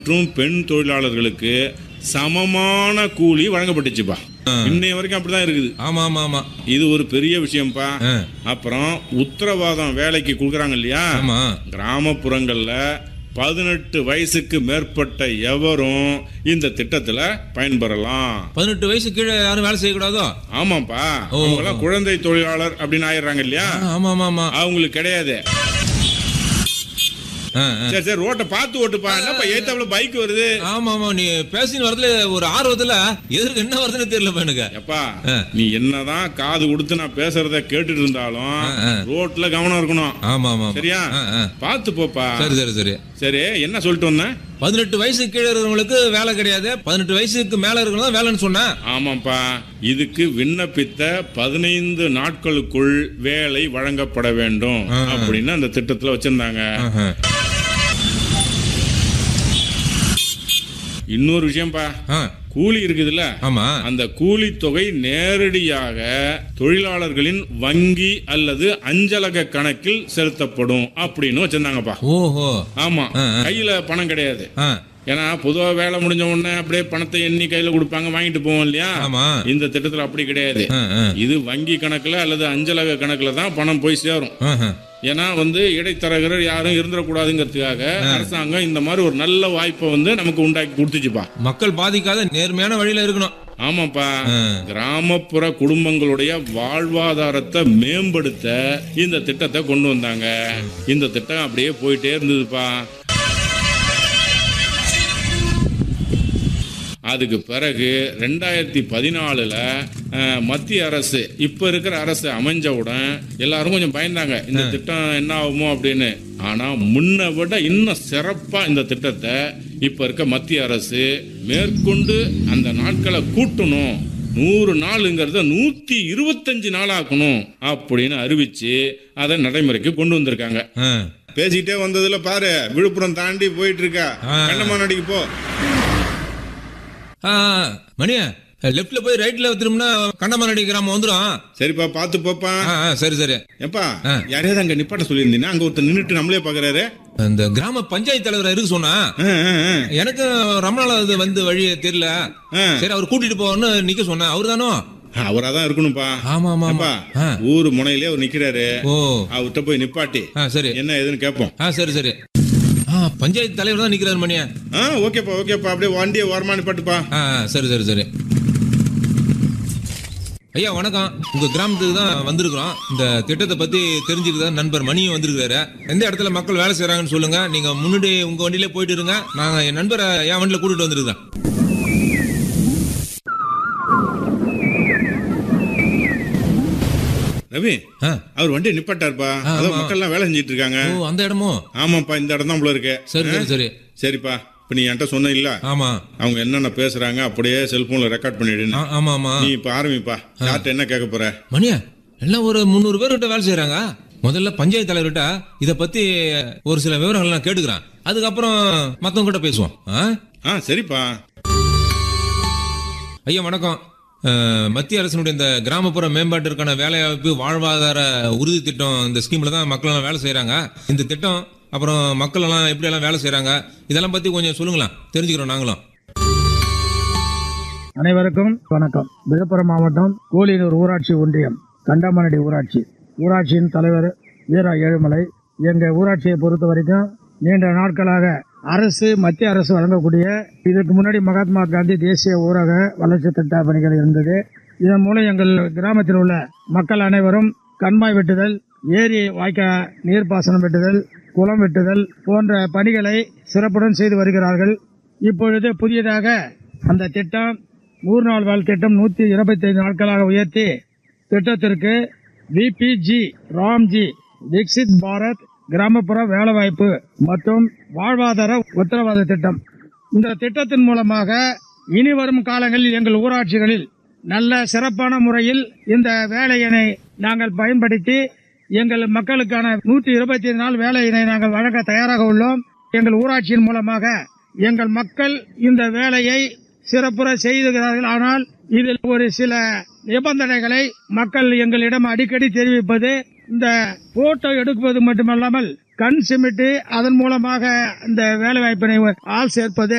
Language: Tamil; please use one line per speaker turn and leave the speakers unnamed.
மற்றும் பெண் தொழிலாளர்களுக்கு சமமான கூலி வழங்கப்பட்டுச்சுப்பா
ஆ.
இன்னைய வரைக்கும் அப்படிதான் இருக்குது
ஆமா ஆமா ஆமா
இது ஒரு பெரிய விஷயம்ப்பா
ஆ,
அப்புறம் உத்தரவாதம் வேலைக்கு கொடுக்குறாங்க இல்லையா
ஆமா
கிராமப்புறங்கள்ல பதினெட்டு வயசுக்கு மேற்பட்ட எவரும் இந்த திட்டத்துல பயன்பெறலாம்
பதினெட்டு வயசு கீழே யாரும் வேலை செய்யக்கூடாதோ
ஆமாப்பா
ஓ.
அவங்கெல்லாம் குழந்தை தொழிலாளர் அப்படின்னு ஆயிடுறாங்க இல்லையா
ஆ, ஆமா ஆமா ஆமா
அவங்களுக்கு கிடையாது
ஆ, ஆ.
சரி சரி ரோட்டை பார்த்து ஓட்டுப்பா என்னப்பா ஏத்தாப்புல பைக் வருது
ஆமா ஆமா நீ பேசின்னு வரதுல ஒரு ஆர்வத்துல எதற்கு என்ன வருதுன்னு தெரியலப்பா எனக்கு
எப்பா
ஆ.
நீ என்னதான் காது கொடுத்து நான் பேசுறத கேட்டுட்டு இருந்தாலும்
ஆ, ஆ.
ரோட்ல கவனம் இருக்கணும்
ஆமா ஆமா ஆமா.
சரியா
ஆ, ஆ.
பார்த்து போப்பா
சரி சரி சரி
சரி என்ன சொல்லிட்டு வந்தேன்
பதினெட்டு வயசு கீழே இருக்கிறவங்களுக்கு வேலை கிடையாது பதினெட்டு வயசுக்கு மேல இருக்கிறவங்க தான் வேலைன்னு சொன்னேன்
ஆமாப்பா இதுக்கு விண்ணப்பித்த பதினைந்து நாட்களுக்குள் வேலை வழங்கப்பட வேண்டும்
ஆ.
அப்படின்னு அந்த திட்டத்துல வச்சிருந்தாங்க
ஆஹா.
இன்னொரு விஷயம்ப்பா
ஆ,
கூலி இருக்குதுல்ல
ஆமா
அந்த கூலி தொகை நேரடியாக தொழிலாளர்களின் வங்கி அல்லது அஞ்சலக கணக்கில் செலுத்தப்படும் அப்படின்னு வச்சிருந்தாங்கப்பா
ஓஹோ
ஆமா
ஆ, ஆ.
கையில பணம் கிடையாது
ஆ,
ஏன்னா பொதுவா வேலை முடிஞ்ச உடனே அப்படியே பணத்தை எண்ணி கையில கொடுப்பாங்க வாங்கிட்டு போவோம் இல்லையா
ஆமா
இந்த திட்டத்துல அப்படி கிடையாது
ஆ, ஆ.
இது வங்கி கணக்குல அல்லது அஞ்சலக கணக்குல தான் பணம் போய் சேரும்
ஆஹா.
ஏன்னா வந்து இடைத்தரகர் யாரும் இருந்துடக்கூடாதுங்கிறதுக்காக அரசாங்கம் இந்த மாதிரி ஒரு நல்ல வாய்ப்பை வந்து நமக்கு உண்டாக்கி கொடுத்துச்சுப்பா
மக்கள் பாதிக்காத நேர்மையான வழியில இருக்கணும்
ஆமாப்பா
ஆ.
கிராமப்புற குடும்பங்களுடைய வாழ்வாதாரத்தை மேம்படுத்த இந்த திட்டத்தை கொண்டு வந்தாங்க இந்த திட்டம் அப்படியே போயிட்டே இருந்ததுப்பா அதுக்கு பிறகு ரெண்டாயிரத்தி பதினாலுல மத்திய அரசு இப்ப இருக்கிற அரசு அமைஞ்சவுடன் எல்லாரும் கொஞ்சம் பயந்தாங்க இந்த திட்டம் என்ன ஆகுமோ அப்படின்னு ஆனா முன்ன விட இன்னும் சிறப்பா இந்த திட்டத்தை இப்ப இருக்க மத்திய அரசு மேற்கொண்டு அந்த நாட்களை கூட்டணும் நூறு நாளுங்கிறத நூத்தி இருபத்தஞ்சு நாளாக்கணும் அப்படின்னு அறிவிச்சு அதை நடைமுறைக்கு கொண்டு வந்திருக்காங்க
ஆ.
பேசிக்கிட்டே வந்ததுல பாரு விழுப்புரம் தாண்டி போயிட்டு இருக்கா
ஆ.
கண்ணமானடிக்கு போ
ஆ, மணியா லெஃப்ட்ல போய் ரைட்ல திரும்பினா கண்டமானடி கிராமம் வந்துடும்
சரிப்பா பாத்து போப்பா
ஆ, ஆ, சரி சரி
எப்பா
ஆ.
யாரையாவது அங்க நிப்பாட்ட சொல்லியிருந்தீங்கன்னா அங்க ஒருத்தர் நின்னுட்டு நம்மளே பாக்குறாரு
இந்த கிராம பஞ்சாயத்து தலைவர் இருக்கு சொன்னா
ஆ, ஆ, ஆ.
எனக்கு ரொம்ப நாள் அது வந்து வழி தெரியல
ஆ.
சரி அவர் கூட்டிட்டு போவான்னு நிக்க சொன்னேன் அவரு தானோ
அவராதான் இருக்கணும்ப்பா
ஆமா ஆமா ஆமா
எப்பா
ஆ.
ஊர் முனையிலே அவர் நிக்கிறாரு
ஓ
அவர்கிட்ட போய் நிப்பாட்டி
ஆ சரி
என்ன ஏதுன்னு கேட்போம்
ஆ சரி சரி ஆ பஞ்சாயத்து தலைவர் தான் நிக்கிறாரு மணியா
ஆ ஓகேப்பா ஓகேப்பா அப்படியே வண்டியை ஓரமா நிப்பாட்டுப்பா
ஆ ஆ, சரி சரி சரி ஐயா வணக்கம் உங்க கிராமத்துக்கு தான் வந்திருக்கிறோம் இந்த திட்டத்தை பத்தி தெரிஞ்சுக்கிறதா நண்பர் மணியும் வந்திருக்காரு எந்த இடத்துல மக்கள் வேலை செய்றாங்கன்னு சொல்லுங்க நீங்க முன்னாடி உங்க வண்டியிலே போயிட்டு இருங்க நாங்க என் நண்பரை என் வண்டியில கூட்டிட்டு வந்திருக்கேன்
ரவி
ஆ.
அவர் வண்டியை நிப்பாட்டாருப்பா
ஆ,
அதான்
ஆமா.
மக்கள் எல்லாம் வேலை செஞ்சிட்டு இருக்காங்க
ஓ அந்த இடமோ
ஆமாப்பா இந்த இடம் தான் போல இருக்கு
சரி சரி சரி
சரிப்பா இப்ப நீ என்கிட்ட சொன்ன இல்ல
ஆமா
அவங்க என்னென்ன பேசுறாங்க அப்படியே செல்போன்ல ரெக்கார்ட் பண்ணிடுன்னு
ஆ, ஆமா ஆமா
நீ இப்ப ஆரம்பிப்பா யார்கிட்ட என்ன கேட்க போற
மணியா எல்லாம் ஒரு முந்நூறு பேர் கிட்ட வேலை செய்றாங்க முதல்ல பஞ்சாயத்து தலைவர்கிட்ட இத பத்தி ஒரு சில விவரங்கள் நான் கேட்டுக்கிறேன் அதுக்கப்புறம் மத்தவங்க கிட்ட பேசுவோம் ஆ?
ஆ சரிப்பா
ஐயா வணக்கம் அஹ், மத்திய அரசினுடைய இந்த கிராமப்புற மேம்பாட்டிற்கான வேலைவாய்ப்பு வாழ்வாதார உறுதி திட்டம் இந்த ஸ்கீம்ல தான் மக்கள் எல்லாம் வேலை செய்றாங்க இந்த திட்டம் அப்புறம் மக்கள் எல்லாம் எப்படி எல்லாம் வேலை செய்றாங்க இதெல்லாம் பத்தி கொஞ்சம் சொல்லுங்களேன் தெரிஞ்சுக்கிறோம் நாங்களும்
அனைவருக்கும் வணக்கம் விழுப்புரம் மாவட்டம் கோலியனூர் ஊராட்சி ஒன்றியம் கண்டமனடி ஊராட்சி ஊராட்சியின் தலைவர் வீரா ஏழுமலை எங்க ஊராட்சியை பொறுத்த வரைக்கும் நீண்ட நாட்களாக அரசு மத்திய அரசு வழங்கக்கூடிய இதற்கு முன்னாடி மகாத்மா காந்தி தேசிய ஊரக வளர்ச்சி திட்ட பணிகள் இருந்தது இதன் மூலம் எங்கள் கிராமத்தில் உள்ள மக்கள் அனைவரும் கண்மாய் வெட்டுதல் ஏரி வாய்க்கா நீர்ப்பாசனம் வெட்டுதல் குளம் வெட்டுதல் போன்ற பணிகளை சிறப்புடன் செய்து வருகிறார்கள் இப்பொழுது புதியதாக அந்த திட்டம் நூறு நாள் வேலை திட்டம் நூத்தி இருபத்தி ஐந்து நாட்களாக உயர்த்தி திட்டத்திற்கு விபிஜி ராம்ஜி விக்சித் பாரத் கிராமப்புற வேலைவாய்ப்பு மற்றும் வாழ்வாதார உத்தரவாத திட்டம் இந்த திட்டத்தின் மூலமாக இனி வரும் காலங்களில் எங்கள் ஊராட்சிகளில் நல்ல சிறப்பான முறையில் இந்த வேலையினை நாங்கள் பயன்படுத்தி எங்கள் மக்களுக்கான நூற்றி இருபத்தி நாள் வேலையினை நாங்கள் வழங்க தயாராக உள்ளோம் எங்கள் ஊராட்சியின் மூலமாக எங்கள் மக்கள் இந்த வேலையை சிறப்புற செய்துகிறார்கள் ஆனால் இதில் ஒரு சில நிபந்தனைகளை மக்கள் எங்களிடம் அடிக்கடி தெரிவிப்பது இந்த போட்டோ எடுப்பது மட்டுமல்லாமல் கண் சிமிட்டி அதன் மூலமாக இந்த வேலை வாய்ப்பினை ஆள் சேர்ப்பது